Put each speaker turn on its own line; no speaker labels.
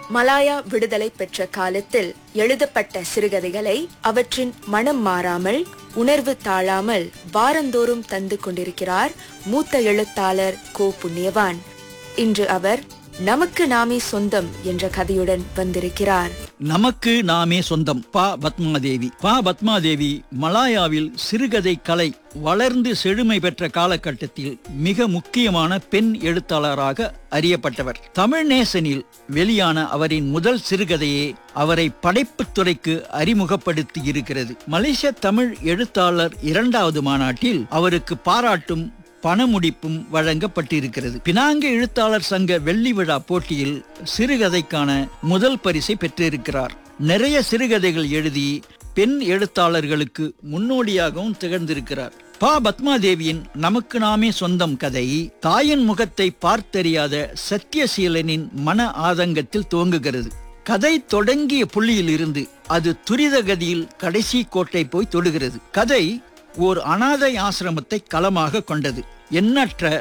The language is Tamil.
மலாயா விடுதலை பெற்ற காலத்தில் எழுதப்பட்ட சிறுகதைகளை அவற்றின் மனம் மாறாமல் உணர்வு தாழாமல் வாரந்தோறும் தந்து கொண்டிருக்கிறார் மூத்த எழுத்தாளர் கோ புண்ணியவான் இன்று அவர் நமக்கு நாமே சொந்தம் என்ற கதையுடன் வந்திருக்கிறார்
நமக்கு நாமே சொந்தம் பா பத்மாதேவி பா பத்மாதேவி மலாயாவில் சிறுகதை கலை வளர்ந்து செழுமை பெற்ற காலகட்டத்தில் மிக முக்கியமான பெண் எழுத்தாளராக அறியப்பட்டவர் தமிழ் நேசனில் வெளியான அவரின் முதல் சிறுகதையே அவரை படைப்புத் துறைக்கு அறிமுகப்படுத்தி இருக்கிறது மலேசிய தமிழ் எழுத்தாளர் இரண்டாவது மாநாட்டில் அவருக்கு பாராட்டும் பணமுடிப்பும் வழங்கப்பட்டிருக்கிறது பினாங்கு எழுத்தாளர் சங்க வெள்ளி விழா போட்டியில் சிறுகதைக்கான முதல் பரிசை பெற்றிருக்கிறார் நிறைய சிறுகதைகள் எழுதி பெண் எழுத்தாளர்களுக்கு முன்னோடியாகவும் திகழ்ந்திருக்கிறார் பா பத்மாதேவியின் நமக்கு நாமே சொந்தம் கதை தாயின் முகத்தை பார்த்தறியாத சத்தியசீலனின் மன ஆதங்கத்தில் துவங்குகிறது கதை தொடங்கிய புள்ளியில் இருந்து அது துரித கதியில் கடைசி கோட்டை போய் தொடுகிறது கதை ஓர் அனாதை ஆசிரமத்தை களமாக கொண்டது எண்ணற்ற